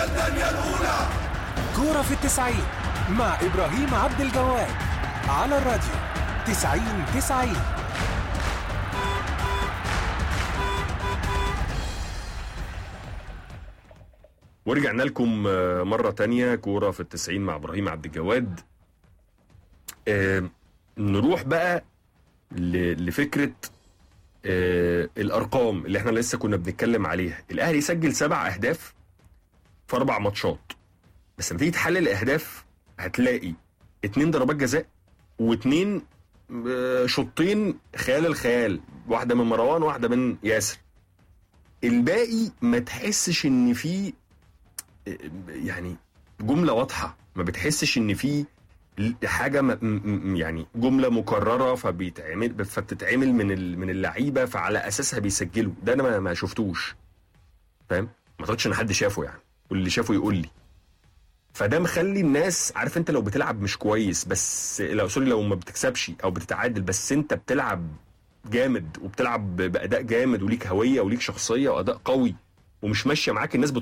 كورة في التسعين مع إبراهيم عبد الجواد على الراديو تسعين تسعين ورجعنا لكم آه، مرة تانية كورة في التسعين مع إبراهيم عبد الجواد آه، نروح بقى ل- لفكرة آه، الأرقام اللي احنا لسه كنا بنتكلم عليها الأهلي سجل سبع أهداف في أربع ماتشات بس لما تيجي تحلل الأهداف هتلاقي اتنين ضربات جزاء واتنين آه، شوطين خيال الخيال واحدة من مروان واحدة من ياسر الباقي ما تحسش ان في يعني جمله واضحه ما بتحسش ان في حاجه م- م- يعني جمله مكرره فبيتعمل فبتتعمل من ال- من اللعيبه فعلى اساسها بيسجلوا ده انا ما- ما شفتوش فاهم ما اعتقدش ان حد شافه يعني واللي شافه يقول لي فده مخلي الناس عارف انت لو بتلعب مش كويس بس لو سوري لو ما بتكسبش او بتتعادل بس انت بتلعب جامد وبتلعب باداء جامد وليك هويه وليك شخصيه واداء قوي ومش ماشيه معاك الناس